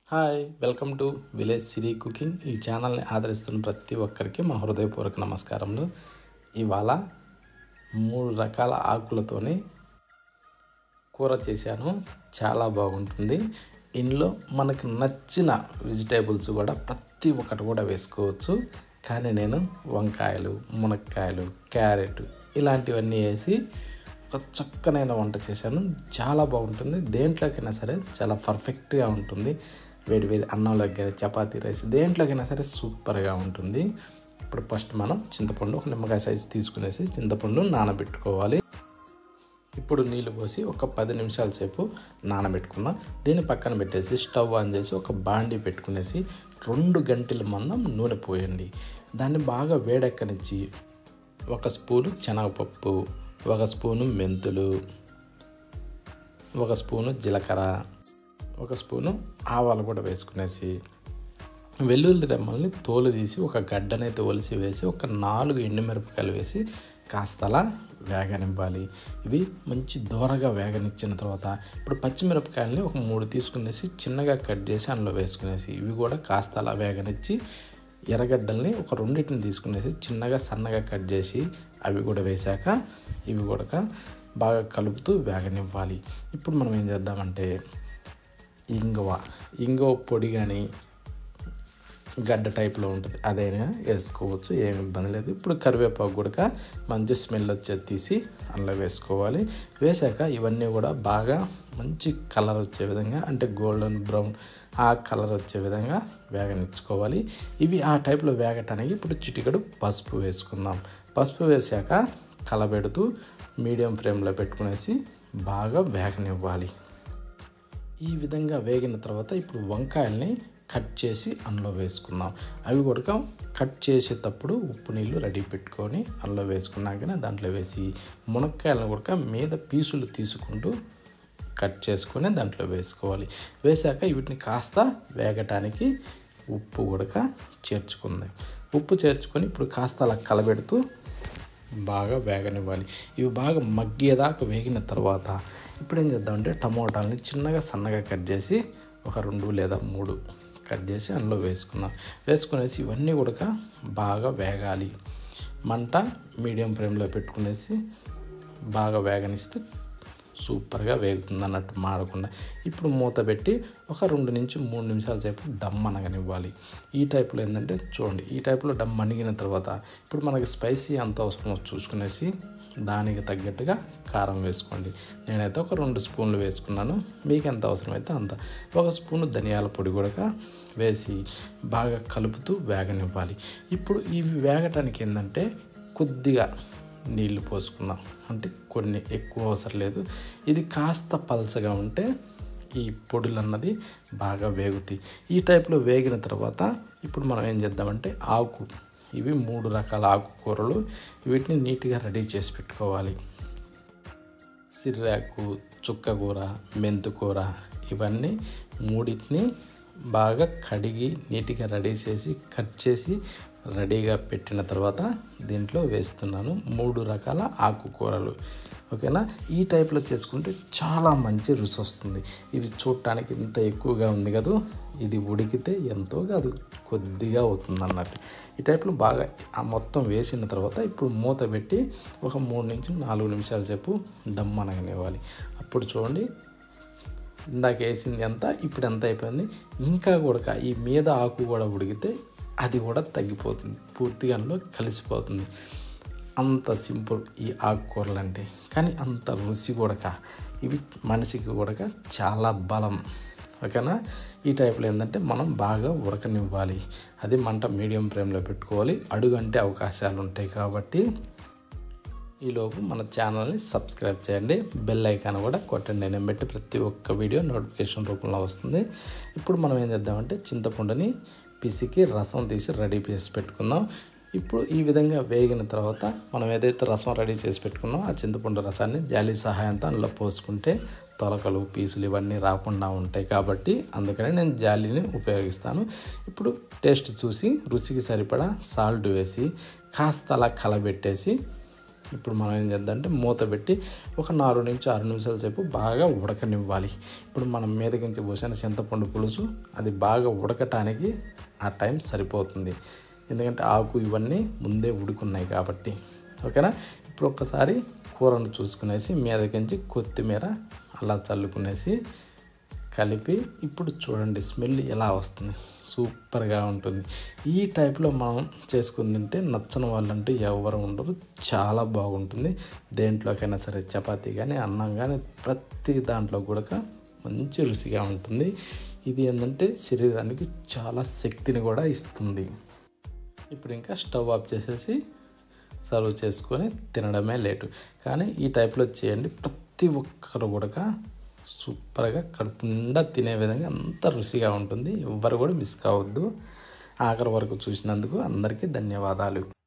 hi welcome to village Siri cooking ఈ ఛానల్ని ఆదరిస్తున్న ప్రతి ఒక్కరికి మా హృదయపూర్వక నమస్కారములు ఇవాళ మూడు రకాల ఆకులతోని కూర చేశాను చాలా బాగుంటుంది ఇందులో మనకు నచ్చిన వెజిటేబుల్స్ కూడా ప్రతి ఒక్కటి కూడా వేసుకోవచ్చు కానీ నేను వంకాయలు మునక్కాయలు క్యారెట్ ఇలాంటివన్నీ వేసి ఒక చక్కనైన వంట చేశాను చాలా బాగుంటుంది దేంట్లోకైనా సరే చాలా పర్ఫెక్ట్గా ఉంటుంది వేడి వేడి అన్నంలోకి కానీ చపాతీ రైస్ దేంట్లోకైనా సరే సూపర్గా ఉంటుంది ఇప్పుడు ఫస్ట్ మనం చింతపండు ఒక నిమ్మకాయ సైజు తీసుకునేసి చింతపండు నానబెట్టుకోవాలి ఇప్పుడు నీళ్ళు పోసి ఒక పది నిమిషాల సేపు నానబెట్టుకున్నాం దీన్ని పక్కన పెట్టేసి స్టవ్ ఆన్ చేసి ఒక బాండీ పెట్టుకునేసి రెండు గంటల మందం నూనె పోయండి దాన్ని బాగా వేడెక్కనిచ్చి ఒక స్పూను శనగపప్పు ఒక స్పూను మెంతులు ఒక స్పూను జీలకర్ర ఒక స్పూను ఆవాలు కూడా వేసుకునేసి వెల్లుల్లి రెమ్మల్ని తోలు తీసి ఒక గడ్డనైతే ఒలిసి వేసి ఒక నాలుగు ఎండుమిరపకాయలు వేసి కాస్త అలా వేగనివ్వాలి ఇవి మంచి దూరగా వేగనిచ్చిన తర్వాత ఇప్పుడు పచ్చిమిరపకాయలని ఒక మూడు తీసుకునేసి చిన్నగా కట్ చేసి అందులో వేసుకునేసి ఇవి కూడా కాస్త అలా వేగనిచ్చి ఎర్రగడ్డల్ని ఒక రెండింటిని తీసుకునేసి చిన్నగా సన్నగా కట్ చేసి అవి కూడా వేశాక ఇవి కూడా బాగా కలుపుతూ వేగనివ్వాలి ఇప్పుడు మనం ఏం చేద్దామంటే ఇంగువ ఇంగువ పొడి కానీ గడ్డ టైప్లో ఉంటుంది అదైనా వేసుకోవచ్చు ఏమి ఇబ్బంది లేదు ఇప్పుడు కరివేపాకు కూడా మంచి స్మెల్ వచ్చేది తీసి అందులో వేసుకోవాలి వేసాక ఇవన్నీ కూడా బాగా మంచి కలర్ వచ్చే విధంగా అంటే గోల్డెన్ బ్రౌన్ ఆ కలర్ వచ్చే విధంగా వేగనిచ్చుకోవాలి ఇవి ఆ టైప్లో వేగటానికి ఇప్పుడు చిటికడు పసుపు వేసుకుందాం పసుపు వేసాక కలబెడుతూ మీడియం ఫ్లేమ్లో పెట్టుకునేసి బాగా వేగనివ్వాలి ఈ విధంగా వేగిన తర్వాత ఇప్పుడు వంకాయల్ని కట్ చేసి అందులో వేసుకుందాం అవి కూడా కట్ చేసేటప్పుడు ఉప్పు నీళ్ళు రెడీ పెట్టుకొని అందులో వేసుకున్నాకనే దాంట్లో వేసి మునక్కాయలను కూడా మీద పీసులు తీసుకుంటూ కట్ చేసుకొని దాంట్లో వేసుకోవాలి వేసాక వీటిని కాస్త వేగటానికి ఉప్పు కూడా చేర్చుకుందాం ఉప్పు చేర్చుకొని ఇప్పుడు కాస్త అలా కలబెడుతూ బాగా వేగనివ్వాలి ఇవి బాగా మగ్గేదాకా వేగిన తర్వాత ఇప్పుడు ఏం చేద్దామంటే టమోటాలని చిన్నగా సన్నగా కట్ చేసి ఒక రెండు లేదా మూడు కట్ చేసి అందులో వేసుకున్నాం వేసుకునేసి ఇవన్నీ కూడా బాగా వేగాలి మంట మీడియం ఫ్లేమ్లో పెట్టుకునేసి బాగా వేగనిస్తే సూపర్గా వేగుతుంది అన్నట్టు మాడకుండా ఇప్పుడు మూత పెట్టి ఒక రెండు నుంచి మూడు నిమిషాల సేపు డమ్ అనగనివ్వాలి ఈ టైప్లో ఏంటంటే చూడండి ఈ టైప్లో డమ్ అణిగిన తర్వాత ఇప్పుడు మనకి స్పైసీ ఎంత అవసరమో చూసుకునేసి దానికి తగ్గట్టుగా కారం వేసుకోండి నేనైతే ఒక రెండు స్పూన్లు వేసుకున్నాను మీకు ఎంత అవసరమైతే అంత ఒక స్పూను ధనియాల పొడి కూడా వేసి బాగా కలుపుతూ వేగనివ్వాలి ఇప్పుడు ఇవి వేగటానికి ఏంటంటే కొద్దిగా నీళ్లు పోసుకుందాం అంటే కొన్ని ఎక్కువ అవసరం లేదు ఇది కాస్త పలచగా ఉంటే ఈ పొడులు అన్నది బాగా వేగుతాయి ఈ టైప్లో వేగిన తర్వాత ఇప్పుడు మనం ఏం చేద్దామంటే ఆకు ఇవి మూడు రకాల ఆకుకూరలు వీటిని నీట్గా రెడీ చేసి పెట్టుకోవాలి సిర్రాకు చుక్కకూర మెంతుకూర ఇవన్నీ మూడింటిని బాగా కడిగి నీట్గా రెడీ చేసి కట్ చేసి రెడీగా పెట్టిన తర్వాత దీంట్లో వేస్తున్నాను మూడు రకాల ఆకుకూరలు ఓకేనా ఈ టైప్లో చేసుకుంటే చాలా మంచి రుచి వస్తుంది ఇవి చూడటానికి ఇంత ఎక్కువగా ఉంది కదా ఇది ఉడికితే ఎంతో కాదు కొద్దిగా అవుతుంది అన్నట్టు ఈ టైప్లో బాగా ఆ మొత్తం వేసిన తర్వాత ఇప్పుడు మూత పెట్టి ఒక మూడు నుంచి నాలుగు నిమిషాల సేపు దమ్ అనగనివ్వాలి అప్పుడు చూడండి ఇందాక వేసింది ఎంత ఇప్పుడు ఎంత అయిపోయింది ఇంకా కూడా ఈ మీద ఆకు కూడా ఉడికితే అది కూడా తగ్గిపోతుంది పూర్తిగా అందులో కలిసిపోతుంది అంత సింపుల్ ఈ ఆకుకూరలు అంటే కానీ అంత రుచి కూడా ఇవి మనిషికి కూడా చాలా బలం ఓకేనా ఈ టైప్లో ఏంటంటే మనం బాగా ఉడకనివ్వాలి అది మంట మీడియం ఫ్లేమ్లో పెట్టుకోవాలి అడుగు అంటే అవకాశాలు ఉంటాయి కాబట్టి ఈలోపు మన ఛానల్ని సబ్స్క్రైబ్ చేయండి బెల్ ఐకాన్ కూడా కొట్టండి నేను పెట్టి ప్రతి ఒక్క వీడియో నోటిఫికేషన్ రూపంలో వస్తుంది ఇప్పుడు మనం ఏం చేద్దామంటే చింతపండుని పిసికి రసం తీసి రెడీ చేసి పెట్టుకుందాం ఇప్పుడు ఈ విధంగా వేగిన తర్వాత మనం ఏదైతే రసం రెడీ చేసి పెట్టుకున్నామో ఆ చింతపండు రసాన్ని జాలి సహాయంతో అందులో పోసుకుంటే తొలకలు పీసులు ఇవన్నీ రాకుండా ఉంటాయి కాబట్టి అందుకనే నేను జాలీని ఉపయోగిస్తాను ఇప్పుడు టేస్ట్ చూసి రుచికి సరిపడా సాల్ట్ వేసి కాస్త అలా కలబెట్టేసి ఇప్పుడు మనం ఏం చేద్దాం అంటే మూత పెట్టి ఒక నాలుగు నుంచి ఆరు నిమిషాల సేపు బాగా ఉడకనివ్వాలి ఇప్పుడు మనం మీదకించి పోసిన చింతపండు పులుసు అది బాగా ఉడకటానికి ఆ టైం సరిపోతుంది ఎందుకంటే ఆకు ఇవన్నీ ముందే ఉడుకున్నాయి కాబట్టి ఓకేనా ఇప్పుడు ఒక్కసారి కూరను చూసుకునేసి మీదకించి కొత్తిమీర అలా చల్లుకునేసి కలిపి ఇప్పుడు చూడండి స్మెల్ ఎలా వస్తుంది సూపర్గా ఉంటుంది ఈ టైప్లో మనం చేసుకుని తింటే నచ్చని వాళ్ళంటూ ఎవరు ఉండరు చాలా బాగుంటుంది దేంట్లోకైనా సరే చపాతీ కానీ అన్నం కానీ ప్రతి దాంట్లో కూడా మంచి రుచిగా ఉంటుంది ఇది ఏంటంటే శరీరానికి చాలా శక్తిని కూడా ఇస్తుంది ఇప్పుడు ఇంకా స్టవ్ ఆఫ్ చేసేసి సర్వ్ చేసుకొని తినడమే లేటు కానీ ఈ టైప్లో చేయండి ప్రతి ఒక్కరు కూడా సూపర్గా కడుపు నిండా తినే విధంగా అంత రుచిగా ఉంటుంది ఎవ్వరు కూడా మిస్ కావద్దు ఆఖరి వరకు చూసినందుకు అందరికీ ధన్యవాదాలు